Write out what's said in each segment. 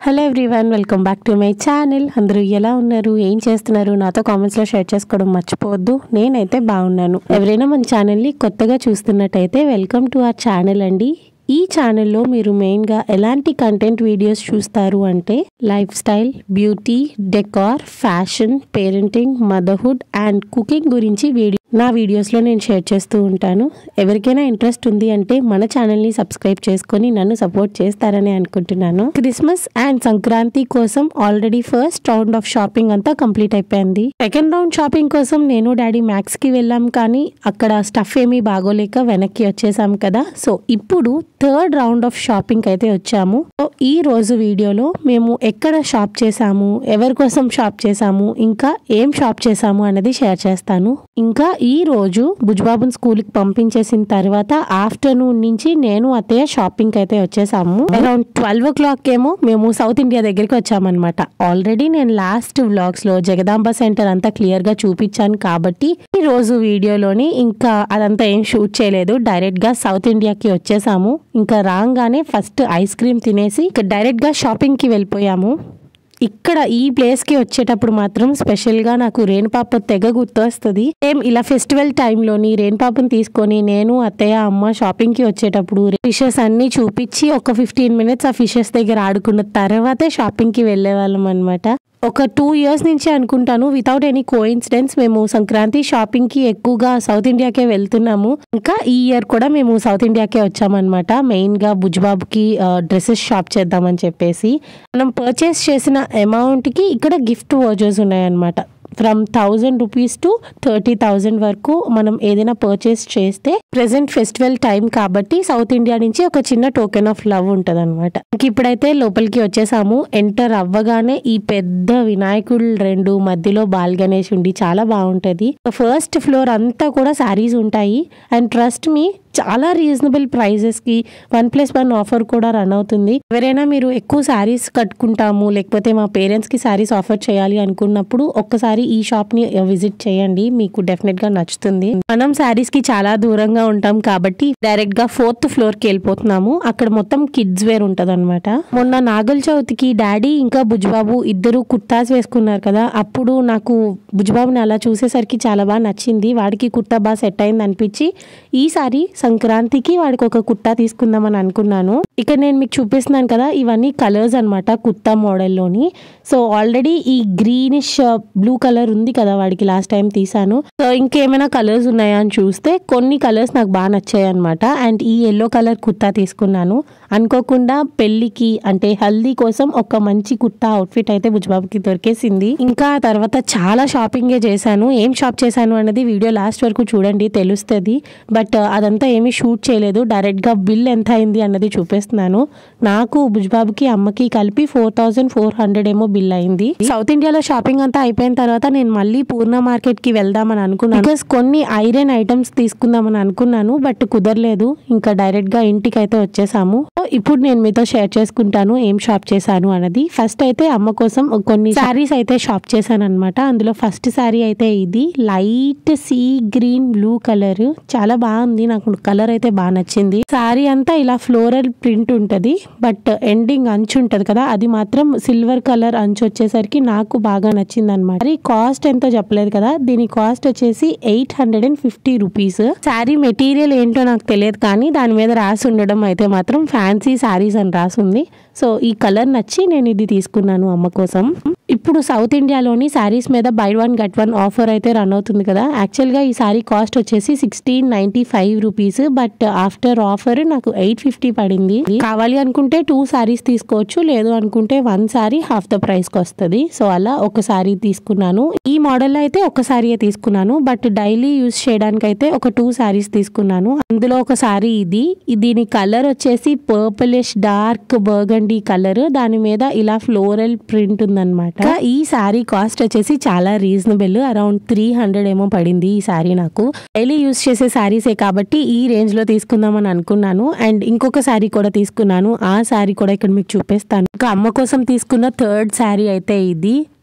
hello everyone welcome back to my channel అందరూ ఎలా ఉన్నారు ఏం చేస్తున్నారు నాతో కామెంట్స్ లో షేర్ చేసుకోవడం మర్చిపోవద్దు నేనైతే బాగున్నాను ఎవరైనా మన ఛానల్ని కొత్తగా చూస్తున్నట్టయితే వెల్కమ్ టు అవర్ ఛానల్ అండి ఈ ఛానల్లో మీరు మెయిన్గా ఎలాంటి కంటెంట్ వీడియోస్ చూస్తారు అంటే lifestyle beauty decor fashion parenting motherhood and cooking గురించి వీడియో నా వీడియోస్లో నేను షేర్ చేస్తూ ఉంటాను ఎవరికైనా ఇంట్రెస్ట్ ఉంది అంటే మన ఛానల్ని సబ్స్క్రైబ్ చేసుకొని నన్ను సపోర్ట్ చేస్తారని అనుకుంటున్నాను క్రిస్మస్ అండ్ సంక్రాంతి కోసం already first round of shopping అంతా కంప్లీట్ అయిపోయింది సెకండ్ రౌండ్ షాపింగ్ కోసం నేను డాడీ మ్యాక్స్ కి వెళ్ళాం కానీ అక్కడ స్టఫ్ ఏమీ బాగోలేక వెనక్కి వచ్చేసాం కదా సో ఇప్పుడు థర్డ్ రౌండ్ ఆఫ్ షాపింగ్ అయితే వచ్చాము సో ఈ రోజు వీడియోలో మేము ఎక్కడ షాప్ చేసాము ఎవరి కోసం షాప్ చేసాము ఇంకా ఏం షాప్ చేసాము అనేది షేర్ చేస్తాను ఇంకా ఈ రోజు బుజ్బాబుని స్కూల్ కి పంపించేసిన తర్వాత ఆఫ్టర్నూన్ నుంచి నేను అత్తయ్య షాపింగ్ అయితే వచ్చేసాము అరౌండ్ ట్వెల్వ్ ఓ క్లాక్ ఏమో మేము సౌత్ ఇండియా దగ్గరికి వచ్చామన్నమాట ఆల్రెడీ నేను లాస్ట్ వ్లాగ్స్ లో జగదాంబ సెంటర్ అంతా క్లియర్ గా చూపించాను కాబట్టి ఈ రోజు వీడియోలోని ఇంకా అదంతా ఏం షూట్ చేయలేదు డైరెక్ట్ గా సౌత్ ఇండియాకి వచ్చేసాము ఇంకా రాగానే ఫస్ట్ ఐస్ క్రీమ్ తినేసి ఇక డైరెక్ట్ గా షాపింగ్ కి వెళ్ళిపోయాము ఇక్కడ ఈ ప్లేస్ కి వచ్చేటప్పుడు మాత్రం స్పెషల్ గా నాకు రేణుపాప తెగ గుర్తొస్తుంది సేమ్ ఇలా ఫెస్టివల్ టైంలోని రేణుపాపని తీసుకొని నేను అత్తయ్య అమ్మ షాపింగ్ కి వచ్చేటప్పుడు ఫిషెస్ అన్ని చూపించి ఒక ఫిఫ్టీన్ మినిట్స్ ఆ ఫిషెస్ దగ్గర ఆడుకున్న తర్వాతే షాపింగ్ కి వెళ్లే వాళ్ళం అనమాట ఒక టూ ఇయర్స్ నుంచి అనుకుంటాను వితౌట్ ఎనీ కోఇన్సిడెన్స్ మేము సంక్రాంతి షాపింగ్ కి ఎక్కువగా సౌత్ ఇండియాకే వెళ్తున్నాము ఇంకా ఈ ఇయర్ కూడా మేము సౌత్ ఇండియాకే వచ్చామన్నమాట మెయిన్ గా బుజ్బాబుకి డ్రెస్సెస్ షాప్ చేద్దామని చెప్పేసి మనం పర్చేస్ చేసిన అమౌంట్ కి ఇక్కడ గిఫ్ట్ వోచర్స్ ఉన్నాయన్నమాట from thousand rupees to thirty thousand వరకు మనం ఏదైనా పర్చేస్ చేస్తే ప్రెసెంట్ ఫెస్టివల్ టైం కాబట్టి సౌత్ ఇండియా నుంచి ఒక చిన్న టోకెన్ ఆఫ్ లవ్ ఉంటది అనమాట ఇప్పుడైతే లోపలికి వచ్చేసాము ఎంటర్ అవ్వగానే ఈ పెద్ద వినాయకుడు రెండు మధ్యలో బాల్ గణేష్ ఉండి చాలా బాగుంటది ఫస్ట్ ఫ్లోర్ అంతా కూడా శారీస్ ఉంటాయి అండ్ ట్రస్ట్ మీ చాలా రీజనబుల్ ప్రైజెస్ కి వన్ ప్లస్ వన్ ఆఫర్ కూడా రన్ అవుతుంది ఎవరైనా మీరు ఎక్కువ శారీస్ కట్టుకుంటాము లేకపోతే మా పేరెంట్స్ కి శారీస్ ఆఫర్ చేయాలి అనుకున్నప్పుడు ఒక్కసారి ఈ షాప్ ని విజిట్ చేయండి మీకు డెఫినెట్ గా నచ్చుతుంది మనం శారీస్ కి చాలా దూరంగా ఉంటాం కాబట్టి డైరెక్ట్ గా ఫోర్త్ ఫ్లోర్ కి వెళ్ళిపోతున్నాము అక్కడ మొత్తం కిడ్స్ వేర్ ఉంటది అనమాట మొన్న నాగల్ చవితికి డాడీ ఇంకా బుజ్బాబు ఇద్దరు కుర్తాస్ వేసుకున్నారు కదా అప్పుడు నాకు బుజ్బాబుని అలా చూసేసరికి చాలా బాగా నచ్చింది వాడికి కుర్తా బాగా సెట్ అయింది అనిపించి ఈసారి సంక్రాంతికి వాడికి ఒక కుర్తా తీసుకుందామని అనుకున్నాను ఇక్కడ నేను మీకు చూపిస్తున్నాను కదా ఇవన్నీ కలర్స్ అనమాట కుర్తా మోడల్లోని సో ఆల్రెడీ ఈ గ్రీనిష్ బ్లూ కలర్ ఉంది కదా వాడికి లాస్ట్ టైం తీసాను సో ఇంకేమైనా కలర్స్ ఉన్నాయా అని చూస్తే కొన్ని కలర్స్ నాకు బాగా నచ్చాయి అనమాట అండ్ ఈ ఎల్లో కలర్ కుర్తా తీసుకున్నాను అనుకోకుండా పెళ్లికి అంటే హల్దీ కోసం ఒక మంచి కుర్తా అవుట్ఫిట్ అయితే బుజ్బాబుకి దొరికేసింది ఇంకా ఆ తర్వాత చాలా షాపింగే చేశాను ఏం షాప్ చేశాను అనేది వీడియో లాస్ట్ వరకు చూడండి తెలుస్తుంది బట్ అదంతా ఏమీ షూట్ చేయలేదు డైరెక్ట్ గా బిల్ ఎంత అయింది అన్నది చూపిస్తున్నాను నాకు బుజ్బాబుకి అమ్మకి కలిపి ఫోర్ థౌసండ్ ఫోర్ హండ్రెడ్ ఏమో బిల్ అయింది సౌత్ ఇండియాలో షాపింగ్ అంతా అయిపోయిన తర్వాత నేను మళ్ళీ పూర్ణ మార్కెట్ కి వెళ్దామని అనుకున్నాను బికాస్ కొన్ని ఐరన్ ఐటమ్స్ తీసుకుందామని అనుకున్నాను బట్ కుదరలేదు ఇంకా డైరెక్ట్ గా ఇంటికి అయితే వచ్చేసాము సో ఇప్పుడు నేను మీతో షేర్ చేసుకుంటాను ఏం షాప్ చేశాను అన్నది ఫస్ట్ అయితే అమ్మ కోసం కొన్ని శారీస్ అయితే షాప్ చేశాను అనమాట అందులో ఫస్ట్ శారీ అయితే ఇది light sea green blue colour చాలా బాగుంది నాకు కలర్ అయితే బాగా నచ్చింది శారీ అంతా ఇలా ఫ్లోరల్ ప్రింట్ ఉంటది బట్ ఎండింగ్ అంచు ఉంటది కదా అది మాత్రం సిల్వర్ కలర్ అంచు వచ్చేసరికి నాకు బాగా నచ్చింది అనమాట మరి కాస్ట్ ఎంతో చెప్పలేదు కదా దీని కాస్ట్ వచ్చేసి eight hundred and fifty rupees sari material ఏంటో నాకు తెలియదు కానీ దాని మీద రాసి ఉండడం అయితే మాత్రం ఫ్యాన్సీ శారీస్ అని రాసింది సో ఈ కలర్ నచ్చి నేను ఇది తీసుకున్నాను అమ్మ కోసం ఇప్పుడు సౌత్ ఇండియాలోని శారీస్ మీద buy one get one offer అయితే రన్ అవుతుంది కదా యాక్చువల్ గా ఈ శారీ కాస్ట్ వచ్చేసి sixteen ninety five rupees but after offer నాకు ఎయిట్ ఫిఫ్టీ పడింది కావాలి అనుకుంటే టూ శారీస్ తీసుకోవచ్చు లేదు అనుకుంటే one sari half the price కి వస్తుంది సో అలా ఒక శారీ తీసుకున్నాను ఈ మోడల్ అయితే ఒక శారీయే తీసుకున్నాను బట్ డైలీ యూస్ చేయడానికి అయితే ఒక టూ శారీస్ తీసుకున్నాను అందులో ఒక శారీ ఇది దీని కలర్ వచ్చేసి పర్పులిష్ డార్క్ బర్గండీ కలర్ దాని మీద ఇలా ఫ్లోరల్ ప్రింట్ ఉందన్నమాట ఈ శారీ కాస్ట్ వచ్చేసి చాలా రీజనబుల్ అరౌండ్ త్రీ హండ్రెడ్ ఏమో పడింది ఈ శారీ నాకు డైలీ యూస్ చేసే శారీసే కాబట్టి ఈ రేంజ్ లో తీసుకుందామని అనుకున్నాను అండ్ ఇంకొక శారీ కూడా తీసుకున్నాను ఆ శారీ కూడా ఇక్కడ మీకు చూపిస్తాను ఇంకా అమ్మ కోసం తీసుకున్న థర్డ్ శారీ అయితే ఇది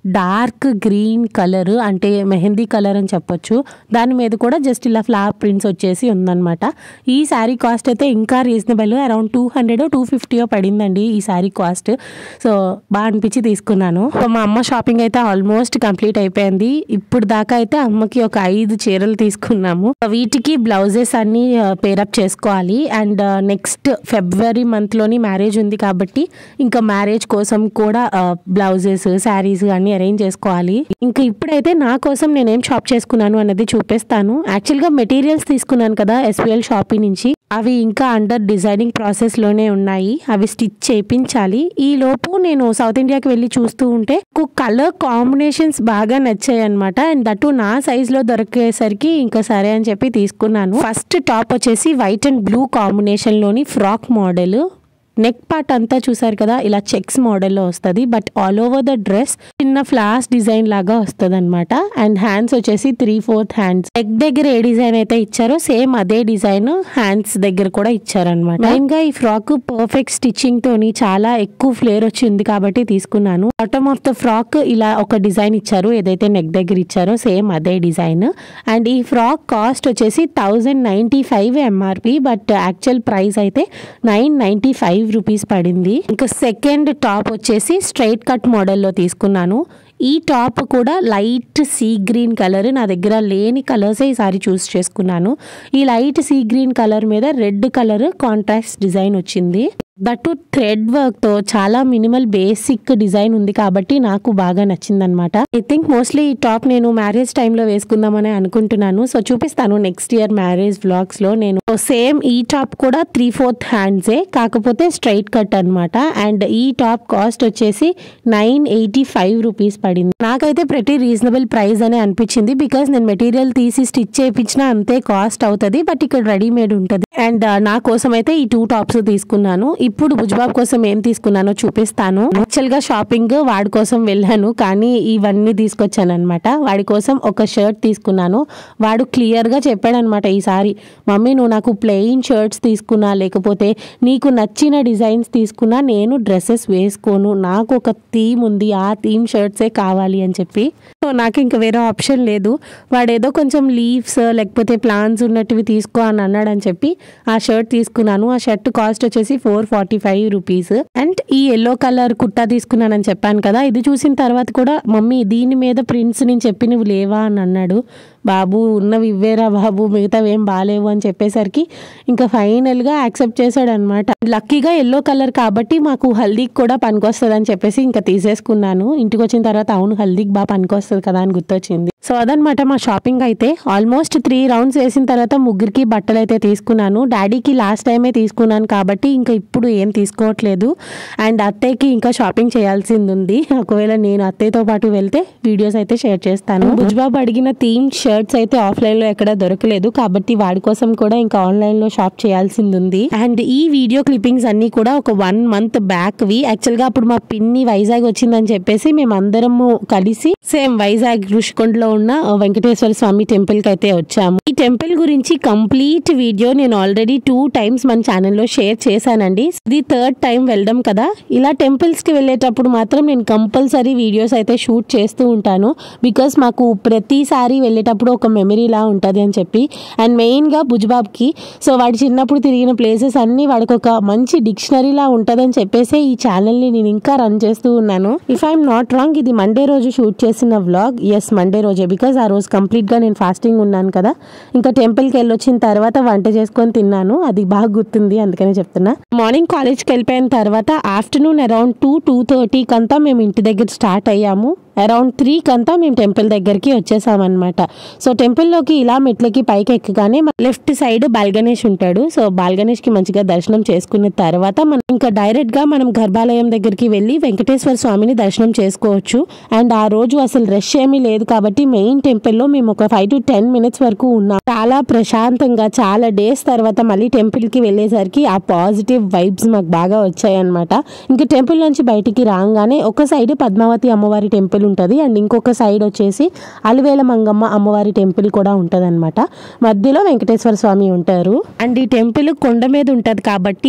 డార్క్ గ్రీన్ కలర్ అంటే మెహందీ కలర్ అని చెప్పొచ్చు దాని మీద కూడా జస్ట్ ఇలా ఫ్లవర్ ప్రింట్స్ వచ్చేసి ఉందన్నమాట ఈ శారీ కాస్ట్ అయితే ఇంకా reasonable around two hundred two ఫిఫ్టీయో పడిందండి ఈ శారీ కాస్ట్ సో బాగా అనిపించి తీసుకున్నాను సో మా అమ్మ షాపింగ్ అయితే ఆల్మోస్ట్ కంప్లీట్ అయిపోయింది ఇప్పుడు దాకా అయితే అమ్మకి ఒక ఐదు చీరలు తీసుకున్నాము వీటికి బ్లౌజెస్ అన్ని పేరప్ చేసుకోవాలి అండ్ నెక్స్ట్ ఫిబ్రవరి మంత్ లోని మ్యారేజ్ ఉంది కాబట్టి ఇంకా మ్యారేజ్ కోసం కూడా బ్లౌజెస్ శారీస్ అన్ని అరేంజ్ చేసుకోవాలి ఇంకా ఇప్పుడైతే నా కోసం నేనేం షాప్ చేసుకున్నాను అన్నది చూపిస్తాను యాక్చువల్ గా మెటీరియల్స్ తీసుకున్నాను కదా ఎస్విఎల్ షాపింగ్ నుంచి అవి ఇంకా అండర్ డిజైనింగ్ ప్రాసెస్ లోనే ఉన్నాయి అవి స్టిచ్ చేయించాలి ఈ లోపు నేను సౌత్ ఇండియాకి వెళ్ళి చూస్తూ ఉంటే కలర్ కాంబినేషన్స్ బాగా నచ్చాయి అనమాట అండ్ దట్టు నా సైజ్ లో దొరికేసరికి ఇంకా సరే అని చెప్పి తీసుకున్నాను ఫస్ట్ టాప్ వచ్చేసి వైట్ అండ్ బ్లూ కాంబినేషన్ లోని ఫ్రాక్ మోడల్ నెక్ పార్ట్ అంతా చూసారు కదా ఇలా చెక్స్ మోడల్లో వస్తుంది but all over the dress చిన్న ఫ్లాస్ డిజైన్ లాగా వస్తుంది అనమాట అండ్ హ్యాండ్స్ వచ్చేసి త్రీ ఫోర్త్ హ్యాండ్స్ నెక్ దగ్గర ఏ డిజైన్ అయితే ఇచ్చారో సేమ్ అదే డిజైన్ హ్యాండ్స్ దగ్గర కూడా ఇచ్చారనమాట మెయిన్ గా ఈ ఫ్రాక్ పర్ఫెక్ట్ స్టిచ్చింగ్ తోని చాలా ఎక్కువ ఫ్లేర్ వచ్చింది కాబట్టి తీసుకున్నాను బాటమ్ ఆఫ్ ద ఫ్రాక్ ఇలా ఒక డిజైన్ ఇచ్చారు ఏదైతే నెక్ దగ్గర ఇచ్చారో సేమ్ అదే డిజైన్ అండ్ ఈ ఫ్రాక్ కాస్ట్ వచ్చేసి thousand ninety five MRP but actual price అయితే నైన్ నైన్టీ ఫైవ్ రూపీస్ పడింది ఇంకా సెకండ్ టాప్ వచ్చేసి స్ట్రైట్ కట్ మోడల్లో తీసుకున్నాను ఈ టాప్ కూడా లైట్ సీ గ్రీన్ కలర్ నా దగ్గర లేని కలర్స్ ఈసారి చూస్ చేసుకున్నాను ఈ లైట్ సీ గ్రీన్ కలర్ మీద రెడ్ కలర్ కాంట్రాస్ట్ డిజైన్ వచ్చింది దట్టు థ్రెడ్ వర్క్ తో చాలా మినిమల్ బేసిక్ డిజైన్ ఉంది కాబట్టి నాకు బాగా నచ్చింది అనమాట ఐ థింక్ మోస్ట్లీ ఈ టాప్ నేను మ్యారేజ్ టైంలో వేసుకుందామని అనుకుంటున్నాను సో చూపిస్తాను నెక్స్ట్ ఇయర్ మ్యారేజ్ వ్లాగ్స్ లో నేను సేమ్ ఈ టాప్ కూడా త్రీ ఫోర్త్ హ్యాండ్సే కాకపోతే స్ట్రైట్ కట్ అనమాట అండ్ ఈ టాప్ కాస్ట్ వచ్చేసి నైన్ ఎయిటీ ఫైవ్ రూపీస్ పడింది నాకైతే ప్రతి రీజనబుల్ ప్రైస్ అనే అనిపించింది బికాస్ నేను మెటీరియల్ తీసి స్టిచ్ చేయించినా అంతే కాస్ట్ అవుతుంది బట్ ఇక్కడ రెడీమేడ్ ఉంటుంది అండ్ నా కోసం అయితే ఈ టూ టాప్స్ తీసుకున్నాను ఇప్పుడు భుజ్బాబ్ కోసం ఏం తీసుకున్నానో చూపిస్తాను యాక్చువల్ గా షాపింగ్ వాడి కోసం వెళ్ళాను కానీ ఇవన్నీ తీసుకొచ్చాను అనమాట వాడి కోసం ఒక షర్ట్ తీసుకున్నాను వాడు క్లియర్ గా చెప్పాడు అనమాట ఈసారి మమ్మీ నువ్వు నాకు ప్లెయిన్ షర్ట్స్ తీసుకున్నా లేకపోతే నీకు నచ్చిన డిజైన్స్ తీసుకున్నా నేను డ్రెస్సెస్ వేసుకోను నాకు ఒక థీమ్ ఉంది ఆ థీమ్ షర్ట్సే కావాలి అని చెప్పి సో నాకు ఇంకా వేరే ఆప్షన్ లేదు వాడు ఏదో కొంచెం లీవ్స్ లేకపోతే ప్లాన్స్ ఉన్నట్టువి తీసుకో అని అన్నాడు అని చెప్పి ఆ షర్ట్ తీసుకున్నాను ఆ షర్ట్ కాస్ట్ వచ్చేసి four forty five rupees and ఈ ఎల్లో కలర్ కుర్తా తీసుకున్నానని చెప్పాను కదా ఇది చూసిన తర్వాత కూడా మమ్మీ దీని మీద ప్రింట్స్ నేను చెప్పినవి లేవా అని అన్నాడు బాబు ఉన్నవి ఇవ్వేరా బాబు మిగతావి ఏం బాగాలేవు అని చెప్పేసరికి ఇంకా ఫైనల్ గా యాక్సెప్ట్ చేశాడు అనమాట లక్కీగా ఎల్లో కలర్ కాబట్టి మాకు హల్దీకి కూడా పనికొస్తుంది అని చెప్పేసి ఇంకా తీసేసుకున్నాను ఇంటికి వచ్చిన తర్వాత అవును హల్దీకి బాగా పనికొస్తుంది కదా అని గుర్తొచ్చింది సో అదనమాట మా షాపింగ్ అయితే ఆల్మోస్ట్ త్రీ రౌండ్స్ వేసిన తర్వాత ముగ్గురికి బట్టలు అయితే తీసుకున్నాను డాడీకి లాస్ట్ టైమే తీసుకున్నాను కాబట్టి ఇంకా ఇప్పుడు ఏం తీసుకోవట్లేదు అండ్ అత్తయ్యకి ఇంకా షాపింగ్ చేయాల్సింది ఉంది ఒకవేళ నేను అత్తయ్యతో పాటు వెళ్తే వీడియోస్ అయితే షేర్ చేస్తాను భుజ్బాబు అడిగిన థీమ్ షర్ట్స్ అయితే ఆఫ్లైన్ లో ఎక్కడ దొరకలేదు కాబట్టి వాడి కోసం కూడా ఇంకా ఆన్లైన్ లో షాప్ చేయాల్సింది ఉంది అండ్ ఈ వీడియో క్లిప్పింగ్స్ అన్ని కూడా ఒక one month back we actual గా అప్పుడు మా పిన్ని వైజాగ్ వచ్చిందని చెప్పేసి మేము అందరము కలిసి సేమ్ వైజాగ్ ఋషికొండలో ఉన్న వెంకటేశ్వర స్వామి టెంపుల్ కి అయితే వచ్చాము ఈ టెంపుల్ గురించి కంప్లీట్ వీడియో నేను ఆల్రెడీ టూ టైమ్స్ మన ఛానల్లో షేర్ చేశానండి ఇది థర్డ్ టైం వెళ్ళడం కదా ఇలా టెంపుల్స్ కి వెళ్ళేటప్పుడు మాత్రం నేను కంపల్సరీ వీడియోస్ అయితే షూట్ చేస్తూ ఉంటాను బికాస్ మాకు ప్రతిసారి వెళ్ళేటప్పుడు ఒక మెమరీ లా ఉంటుంది అని చెప్పి అండ్ మెయిన్ గా భుజ్బాబ్కి సో వాడి చిన్నప్పుడు తిరిగిన ప్లేసెస్ అన్ని వాడికి ఒక మంచి డిక్షనరీ లా ఉంటదని చెప్పేసి ఈ ఛానల్ ని నేను ఇంకా రన్ చేస్తూ ఉన్నాను ఇఫ్ ఐఎమ్ నాట్ రాంగ్ ఇది మండే రోజు షూట్ చేసిన వ్లాగ్ ఎస్ మండే రోజే బికాస్ ఆ రోజు కంప్లీట్ గా నేను ఫాస్టింగ్ ఉన్నాను కదా ఇంకా టెంపుల్ కి వెళ్ళొచ్చిన తర్వాత వంట చేసుకొని తిన్నాను అది బాగా గుర్తుంది అందుకనే చెప్తున్నా మార్నింగ్ కాలేజ్కి వెళ్ళిపోయిన తర్వాత ఆఫ్టర్నూన్ అరౌండ్ టూ టూ థర్టీకి అంతా మేము ఇంటి దగ్గర స్టార్ట్ అయ్యాము అరౌండ్ త్రీకి అంతా మేము టెంపుల్ దగ్గరికి వచ్చేసామన్నమాట సో టెంపుల్లోకి ఇలా మెట్లకి పైకి ఎక్కగానే లెఫ్ట్ సైడ్ బాల్గణేష్ ఉంటాడు సో బాల్గణేష్ కి మంచిగా దర్శనం చేసుకున్న తర్వాత మనం ఇంకా డైరెక్ట్ గా మనం గర్భాలయం దగ్గరికి వెళ్ళి వెంకటేశ్వర స్వామిని దర్శనం చేసుకోవచ్చు అండ్ ఆ రోజు అసలు రష్ ఏమీ లేదు కాబట్టి మెయిన్ టెంపుల్ లో మేము ఒక ఫైవ్ టు టెన్ మినిట్స్ వరకు ఉన్నాం చాలా ప్రశాంతంగా చాలా డేస్ తర్వాత మళ్ళీ టెంపుల్ కి వెళ్ళేసరికి ఆ పాజిటివ్ వైబ్స్ మాకు బాగా వచ్చాయి అనమాట ఇంకా టెంపుల్ నుంచి బయటికి రాగానే ఒక సైడ్ పద్మావతి అమ్మవారి టెంపుల్ ఉంటుంది అండ్ ఇంకొక సైడ్ వచ్చేసి అలివేల మంగమ్మ అమ్మవారి టెంపుల్ కూడా ఉంటుంది అనమాట మధ్యలో వెంకటేశ్వర స్వామి ఉంటారు అండ్ ఈ టెంపుల్ కొండ మీద ఉంటుంది కాబట్టి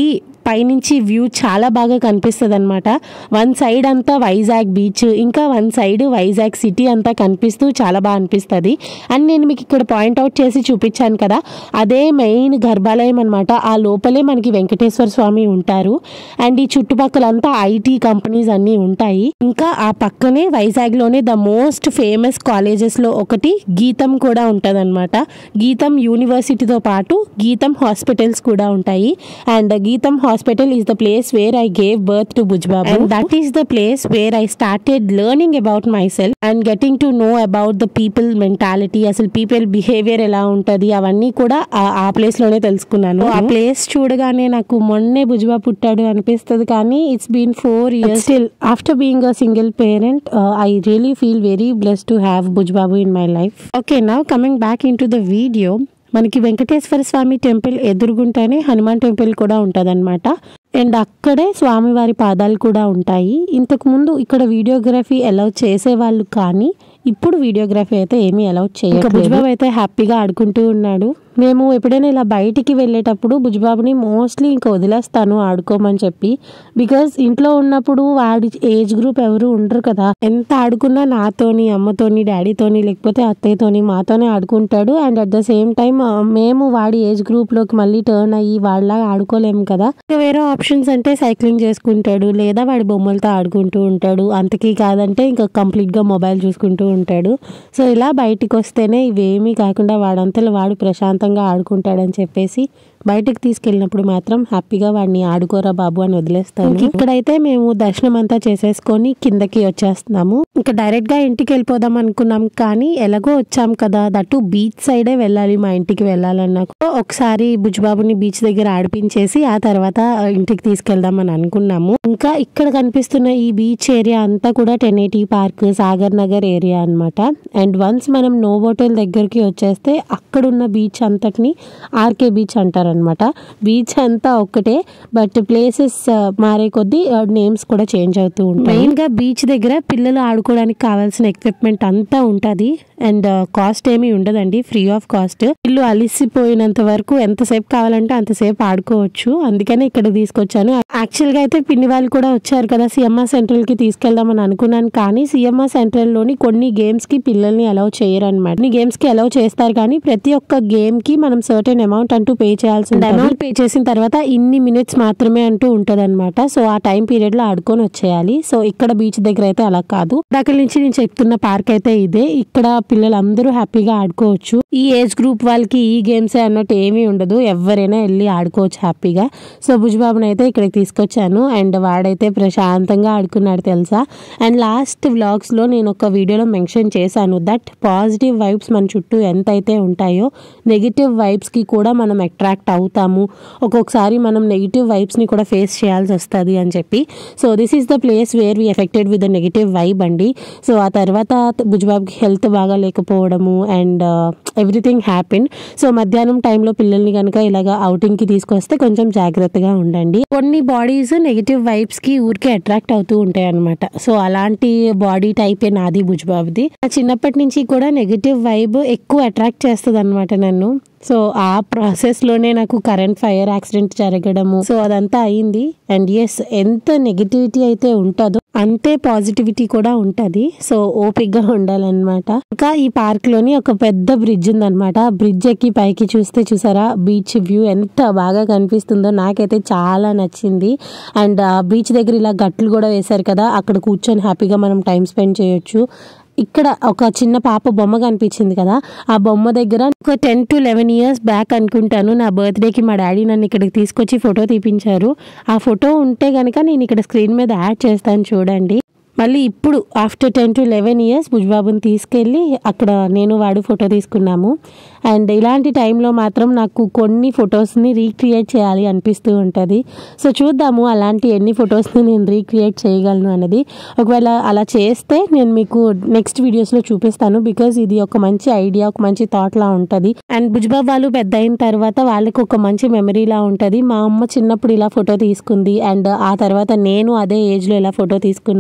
పైనుంచి వ్యూ చాలా బాగా కనిపిస్తుంది అనమాట వన్ సైడ్ అంతా వైజాగ్ బీచ్ ఇంకా వన్ సైడ్ వైజాగ్ సిటీ అంతా కనిపిస్తూ చాలా బాగా అనిపిస్తుంది అండ్ నేను మీకు ఇక్కడ పాయింట్అవుట్ చేసి చూపించాను కదా అదే మెయిన్ గర్భాలయం అనమాట ఆ లోపలే మనకి వెంకటేశ్వర స్వామి ఉంటారు అండ్ ఈ చుట్టుపక్కలంతా ఐటీ కంపెనీస్ అన్నీ ఉంటాయి ఇంకా ఆ పక్కనే వైజాగ్లోనే ద మోస్ట్ ఫేమస్ కాలేజెస్లో ఒకటి గీతం కూడా ఉంటుందన్నమాట గీతం యూనివర్సిటీతో పాటు గీతం హాస్పిటల్స్ కూడా ఉంటాయి and GITAM hospital is the place where I gave birth to Bujbabu and that is the place where I started learning about myself and getting to know about the people mentality అసలు people behaviour ఎలా ఉంటది అవన్నీ కూడా ఆ- ఆ place లోనే తెలుసుకున్నాను ఆ ప్లేస్ చూడగానే నాకు మొన్నే బుజ్బా పుట్టాడు అనిపిస్తుంది కానీ it's been four years still after being a single parent I really feel very bless to have Bujbabu in my life okay now coming back into the video మనకి వెంకటేశ్వర స్వామి టెంపుల్ ఎదురుగుంటానే హనుమాన్ టెంపుల్ కూడా ఉంటుందన్నమాట అండ్ అక్కడే స్వామివారి పాదాలు కూడా ఉంటాయి ఇంతకు ముందు ఇక్కడ వీడియోగ్రఫీ అలౌ చేసేవాళ్ళు కానీ ఇప్పుడు వీడియోగ్రఫీ అయితే ఏమీ అలౌ చేయలేదు బుజ్బాబు అయితే హ్యాపీగా ఆడుకుంటూ ఉన్నాడు మేము ఎప్పుడైనా ఇలా బయటికి వెళ్ళేటప్పుడు బుజ్బాబుని మోస్ట్లీ ఇంకా వదిలేస్తాను ఆడుకోమని చెప్పి బికాజ్ ఇంట్లో ఉన్నప్పుడు వాడి ఏజ్ గ్రూప్ ఎవరు ఉండరు కదా ఎంత ఆడుకున్నా నాతోని అమ్మతోని డాడీతోని లేకపోతే అత్తయ్యతోని మాతోనే ఆడుకుంటాడు and at the same time మేము వాడి ఏజ్ గ్రూప్ లోకి మళ్ళీ టర్న్ అయ్యి వాడిలాగా ఆడుకోలేము కదా ఇంకా వేరే ఆప్షన్స్ అంటే సైక్లింగ్ చేసుకుంటాడు లేదా వాడి బొమ్మలతో ఆడుకుంటూ ఉంటాడు అంతకీ కాదంటే ఇంకా కంప్లీట్ గా మొబైల్ చూసుకుంటూ ఉంటాడు సో ఇలా బయటికి వస్తేనే ఇవేమీ కాకుండా వాడంతలో వాడు ప్రశాంతంగా ఆడుకుంటాడని చెప్పేసి బయటకు తీసుకెళ్ళినప్పుడు మాత్రం హ్యాపీగా వాడిని ఆడుకోరా బాబు అని వదిలేస్తాను ఇంక ఇక్కడైతే మేము దర్శనం అంతా చేసేసుకొని కిందకి వచ్చేస్తున్నాము ఇంకా డైరెక్ట్ గా ఇంటికి వెళ్ళిపోదాం అనుకున్నాం కానీ ఎలాగో వచ్చాం కదా దట్టు బీచ్ సైడే వెళ్ళాలి మా ఇంటికి వెళ్ళాలన్నా కూడా ఒకసారి బుజ్బాబుని బీచ్ దగ్గర ఆడిపించేసి ఆ తర్వాత ఇంటికి తీసుకెళ్దాం అని అనుకున్నాము ఇంకా ఇక్కడ కనిపిస్తున్న ఈ బీచ్ ఏరియా అంతా కూడా ten eighty park Sagar Nagar area అన్నమాట అండ్ వన్స్ మనం నోవోటెల్ దగ్గరికి వచ్చేస్తే అక్కడున్న బీచ్ అంతటిని ఆర్కే బీచ్ అంటారనమాట బీచ్ అంతా ఒక్కటే బట్ ప్లేసెస్ మారే కొద్దీ నేమ్స్ కూడా చేంజ్ అవుతూ ఉంటాయి మెయిన్ గా బీచ్ దగ్గర పిల్లలు ఆడుకోవడానికి కావాల్సిన ఎక్విప్మెంట్ అంతా ఉంటది అండ్ కాస్ట్ ఏమీ ఉండదండి ఫ్రీ ఆఫ్ కాస్ట్ ఇల్లు అలిసిపోయినంత వరకు ఎంతసేపు కావాలంటే అంతసేపు ఆడుకోవచ్చు అందుకనే ఇక్కడ తీసుకొచ్చాను యాక్చువల్ గా అయితే పిన్ని వాళ్ళు కూడా వచ్చారు కదా సిఎంఆర్ సెంట్రల్ కి తీసుకెళ్దామని అనుకున్నాను కానీ సిఎంఆర్ సెంట్రల్ లోని కొన్ని గేమ్స్ కి పిల్లల్ని అలౌ చేయరు అనమాట కొన్ని గేమ్స్ కి అలౌ చేస్తారు కానీ ప్రతి ఒక్క గేమ్ కి మనం సర్టెన్ అమౌంట్ అంటూ పే చేయాల్సి అమౌంట్ పే చేసిన తర్వాత ఇన్ని మినిట్స్ మాత్రమే అంటూ ఉంటది సో ఆ టైం పీరియడ్ లో ఆడుకొని వచ్చేయాలి సో ఇక్కడ బీచ్ దగ్గర అయితే అలా కాదు అక్కడి నుంచి నేను చెప్తున్న పార్క్ అయితే ఇదే ఇక్కడ పిల్లలు అందరూ హ్యాపీగా ఆడుకోవచ్చు ఈ ఏజ్ గ్రూప్ వాళ్ళకి ఈ గేమ్స్ అన్నట్టు ఏమీ ఉండదు ఎవరైనా వెళ్ళి ఆడుకోవచ్చు హ్యాపీగా సో భుజ్బాబుని అయితే ఇక్కడికి తీసుకొచ్చాను అండ్ వాడైతే ప్రశాంతంగా ఆడుకున్నాడు తెలుసా అండ్ లాస్ట్ వ్లాగ్స్ లో నేను ఒక వీడియోలో మెన్షన్ చేశాను దట్ పాజిటివ్ వైబ్స్ మన చుట్టూ ఎంత అయితే ఉంటాయో నెగిటివ్ వైబ్స్ కి కూడా మనం అట్రాక్ట్ అవుతాము ఒక్కొక్కసారి మనం నెగిటివ్ వైబ్స్ ని కూడా ఫేస్ చేయాల్సి వస్తుంది అని చెప్పి so this is the place where we effected with the negative vibe అండి సో ఆ తర్వాత బుజ్బాబ్కి హెల్త్ బాగా లేకపోవడము అండ్ ఎవ్రీథింగ్ హ్యాపెన్ సో మధ్యాహ్నం టైంలో పిల్లల్ని కనుక ఇలాగ outing కి తీసుకొస్తే కొంచెం జాగ్రత్తగా ఉండండి కొన్ని బాడీస్ నెగిటివ్ వైబ్స్ కి ఊరికే అట్రాక్ట్ అవుతూ ఉంటాయి అనమాట సో అలాంటి బాడీ టైపే నాది బుజ్బాబ్ది నా చిన్నప్పటి నుంచి కూడా నెగిటివ్ వైబ్ ఎక్కువ అట్రాక్ట్ చేస్తుంది అనమాట నన్ను సో ఆ ప్రాసెస్ లోనే నాకు కరెంట్ ఫైర్ యాక్సిడెంట్ జరగడము సో అదంతా అయింది అండ్ ఎస్ ఎంత నెగిటివిటీ అయితే ఉంటుందో అంతే పాజిటివిటీ కూడా ఉంటది సో ఓపిక్ గా ఉండాలన్నమాట ఇంకా ఈ పార్క్ లోని ఒక పెద్ద బ్రిడ్జ్ ఉందన్నమాట ఆ బ్రిడ్జ్ ఎక్కి పైకి చూస్తే చూసారా బీచ్ వ్యూ ఎంత బాగా కనిపిస్తుందో నాకైతే చాలా నచ్చింది అండ్ ఆ బీచ్ దగ్గర ఇలా గట్లు కూడా వేశారు కదా అక్కడ కూర్చొని హ్యాపీగా మనం టైం స్పెండ్ చేయొచ్చు ఇక్కడ ఒక చిన్న పాప బొమ్మ కనిపించింది కదా ఆ బొమ్మ దగ్గర ఒక ten to eleven years back అనుకుంటాను నా బర్త్డేకి మా డాడీ నన్ను ఇక్కడికి తీసుకొచ్చి ఫోటో తీపించారు ఆ ఫోటో ఉంటే కనుక నేను ఇక్కడ స్క్రీన్ మీద యాడ్ చేస్తాను చూడండి మళ్ళీ ఇప్పుడు after ten to eleven years బుజ్బాబుని తీసుకెళ్ళి అక్కడ నేను వాడు ఫోటో తీసుకున్నాము అండ్ ఇలాంటి టైంలో మాత్రం నాకు కొన్ని ఫొటోస్ని రీక్రియేట్ చేయాలి అనిపిస్తూ ఉంటుంది సో చూద్దాము అలాంటి ఎన్ని ఫొటోస్ని నేను రీక్రియేట్ చేయగలను అనేది ఒకవేళ అలా చేస్తే నేను మీకు నెక్స్ట్ వీడియోస్లో చూపిస్తాను బికాజ్ ఇది ఒక మంచి ఐడియా ఒక మంచి థాట్ లా ఉంటుంది అండ్ బుజ్బాబు వాళ్ళు పెద్ద అయిన తర్వాత వాళ్ళకి ఒక మంచి మెమరీ లా ఉంటుంది మా అమ్మ చిన్నప్పుడు ఇలా ఫోటో తీసుకుంది అండ్ ఆ తర్వాత నేను అదే ఏజ్లో ఇలా ఫోటో తీసుకున్నాను అని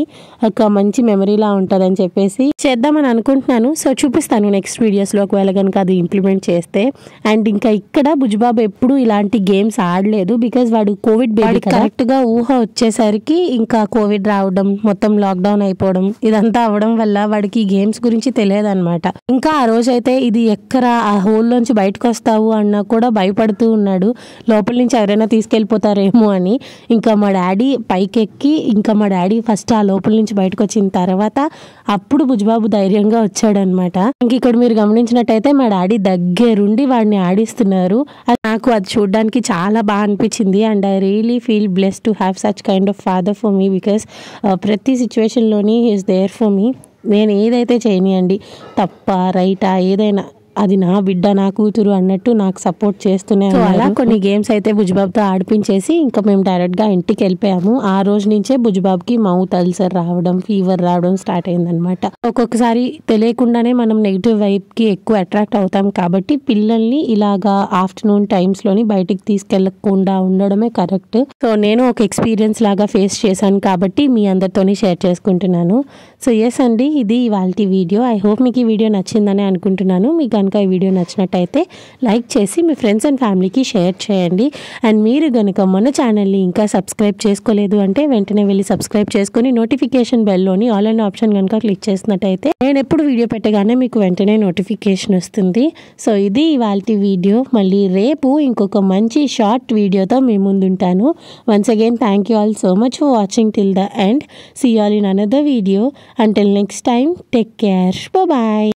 ఒక మంచి మెమరీలా ఉంటుందని చెప్పేసి చేద్దామని అనుకుంటున్నాను సో చూపిస్తాను నెక్స్ట్ వీడియోస్లో ఒకవేళ కనుక అది ఇంప్లిమెంట్ చేస్తే అండ్ ఇంకా ఇక్కడ బుజ్బాబు ఎప్పుడు ఇలాంటి గేమ్స్ ఆడలేదు బికాజ్ వాడు కోవిడ్ బేబీ కరెక్ట్ గా ఊహ వచ్చేసరికి ఇంకా కోవిడ్ రావడం మొత్తం లాక్డౌన్ అయిపోవడం ఇదంతా అవడం వల్ల వాడికి ఈ గేమ్స్ గురించి తెలియదు అనమాట ఇంకా ఆ రోజు అయితే ఇది ఎక్కడ ఆ హోల్ నుంచి బయటకు వస్తావు అన్నా కూడా భయపడుతూ ఉన్నాడు లోపల నుంచి ఎవరైనా తీసుకెళ్ళిపోతారేమో అని ఇంకా మా డాడీ పైకెక్కి ఇంకా మా డాడీ ఫస్ట్ ఆ లోపల నుంచి బయటకు వచ్చిన తర్వాత అప్పుడు బుజ్బాబు ధైర్యంగా వచ్చాడనమాట ఇంక ఇక్కడ మీరు గమనించినట్టయితే మా డాడీ దగ్గరుండి వాడిని ఆడిస్తున్నారు అది నాకు అది చూడడానికి చాలా బాగా అనిపించింది and I really feel bless to have such kind of father for me because ప్రతి సిచ్యువేషన్లోని ఈస్ దేర్ ఫర్ మీ నేను ఏదైతే చేయనియండి తప్ప రైటా ఏదైనా అది నా బిడ్డ నా కూతురు అన్నట్టు నాకు సపోర్ట్ చేస్తూనే So, అలా అలా కొన్ని గేమ్స్ అయితే బుజ్బాబ్తో ఆడిపించేసి ఇంకా మేము డైరెక్ట్గా ఇంటికి వెళ్ళిపోయాము ఆ రోజు నుంచే బుజ్బాబ్కి మౌత్ అల్సర్ రావడం ఫీవర్ రావడం స్టార్ట్ అయిందనమాట ఒక్కొక్కసారి తెలియకుండానే మనం నెగిటివ్ వైబ్కి ఎక్కువ అట్రాక్ట్ అవుతాం కాబట్టి పిల్లల్ని ఇలాగా ఆఫ్టర్నూన్ టైమ్స్లోని బయటికి తీసుకెళ్లకుండా ఉండడమే కరెక్ట్ సో నేను ఒక ఎక్స్పీరియన్స్ లాగా ఫేస్ చేశాను కాబట్టి మీ అందరితోని షేర్ చేసుకుంటున్నాను సో ఎస్ అండి ఇది ఇవాళ వీడియో ఐ హోప్ మీకు ఈ వీడియో నచ్చిందని అనుకుంటున్నాను మీకు కనుక ఈ వీడియో నచ్చినట్టయితే లైక్ చేసి మీ ఫ్రెండ్స్ అండ్ ఫ్యామిలీకి షేర్ చేయండి అండ్ మీరు కనుక మన ఛానల్ని ఇంకా సబ్స్క్రైబ్ చేసుకోలేదు అంటే వెంటనే వెళ్ళి సబ్స్క్రైబ్ చేసుకొని నోటిఫికేషన్ బెల్లోని ఆల్ అండ్ ఆప్షన్ కనుక క్లిక్ చేసినట్టయితే నేను ఎప్పుడు వీడియో పెట్టగానే మీకు వెంటనే నోటిఫికేషన్ వస్తుంది సో ఇది ఇవాళ వీడియో మళ్ళీ రేపు ఇంకొక మంచి షార్ట్ వీడియోతో మీ ముందుంటాను once again thank you all so much for watching till the end see all in another video until next time take care bye